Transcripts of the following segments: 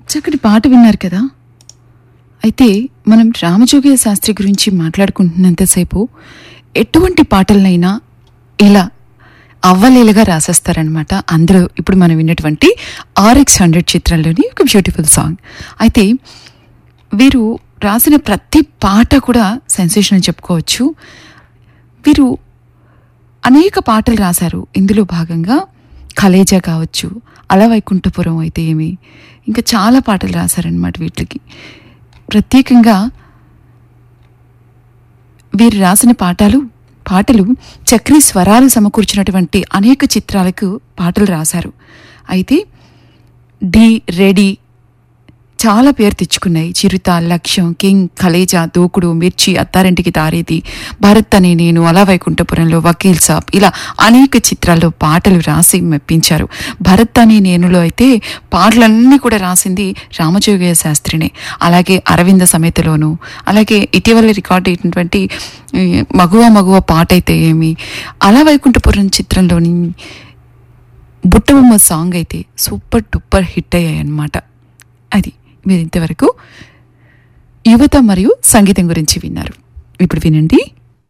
చక్కటి పాట విన్నారు కదా అయితే మనం రామజోగయ్య శాస్త్రి గురించి మాట్లాడుకుంటున్నంతసేపు ఎటువంటి పాటలనైనా ఇలా అవ్వలేలుగా రాసేస్తారనమాట అందరూ ఇప్పుడు మనం విన్నటువంటి ఆర్ఎక్స్ హండ్రెడ్ చిత్రంలోని ఒక బ్యూటిఫుల్ సాంగ్ అయితే వీరు రాసిన ప్రతి పాట కూడా సెన్సేషన్ అని చెప్పుకోవచ్చు వీరు అనేక పాటలు రాశారు ఇందులో భాగంగా కలేజా కావచ్చు అలవైకుంఠపురం అయితే ఏమి ఇంకా చాలా పాటలు రాశారనమాట వీటికి ప్రత్యేకంగా వీరు రాసిన పాటలు పాటలు చక్రీ స్వరాలు సమకూర్చినటువంటి అనేక చిత్రాలకు పాటలు రాశారు అయితే డి రెడీ చాలా పేరు తెచ్చుకున్నాయి చిరుత లక్ష్యం కింగ్ కలేజా దూకుడు మిర్చి అత్తారింటికి తారేది భరత్ అనే నేను అలా వైకుంఠపురంలో వకీల్ సాబ్ ఇలా అనేక చిత్రాల్లో పాటలు రాసి మెప్పించారు భరత్ అనే నేనులో అయితే పాటలన్నీ కూడా రాసింది రామజోగయ్య శాస్త్రినే అలాగే అరవింద సమేతలోను అలాగే ఇటీవల రికార్డ్ అయినటువంటి ఈ, మగువ మగువ పాట అయితే ఏమి అలా వైకుంఠపురం చిత్రంలోని బుట్టబొమ్మ సాంగ్ అయితే సూపర్ డూపర్ హిట్ అయ్యాయి అన్నమాట అది మీరు ఇంతవరకు యువత మరియు సంగీతం గురించి విన్నారు ఇప్పుడు వినండి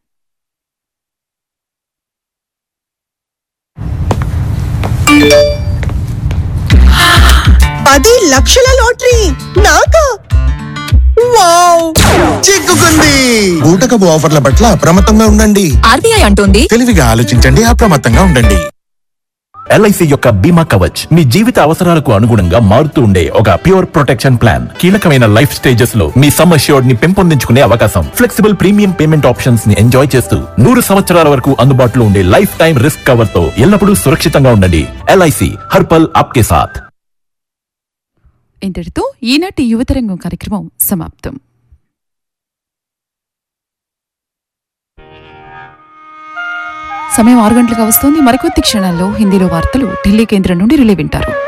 పది లక్షల లాటరీ నాకా వావ్ చిక్కుకుంది బూటకపు ఆఫర్ల పట్ల అప్రమత్తంగా ఉండండి ఆర్బీఐ అంటోంది తెలివిగా ఆలోచించండి అప్రమత్తంగా ఉండండి ఎల్ఐసి యొక్క బీమా కవచ్ మీ జీవిత అవసరాలకు అనుగుణంగా మారుతూ ఉండే ఒక ప్యూర్ ప్రొటెక్షన్ ప్లాన్ కీలకమైన లైఫ్ స్టేజెస్ లో మీ సమ్ అష్యూర్డ్ ని పెంపొందించుకునే అవకాశం ఫ్లెక్సిబుల్ ప్రీమియం పేమెంట్ ఆప్షన్స్ ని ఎంజాయ్ చేస్తూ నూరు సంవత్సరాల వరకు అందుబాటులో ఉండే లైఫ్ టైం రిస్క్ కవర్ తో ఎల్లప్పుడూ సురక్షితంగా ఉండండి ఎల్ఐసి హర్పల్ ఆప్కే సాథ్ ఇంతటితో ఈనాటి యువతరంగం కార్యక్రమం సమాప్తం సమయం ఆరు గంటలకు వస్తోంది మరికొద్ది క్షణాల్లో హిందీలో వార్తలు ఢిల్లీ కేంద్రం నుండి రిలే వింటారు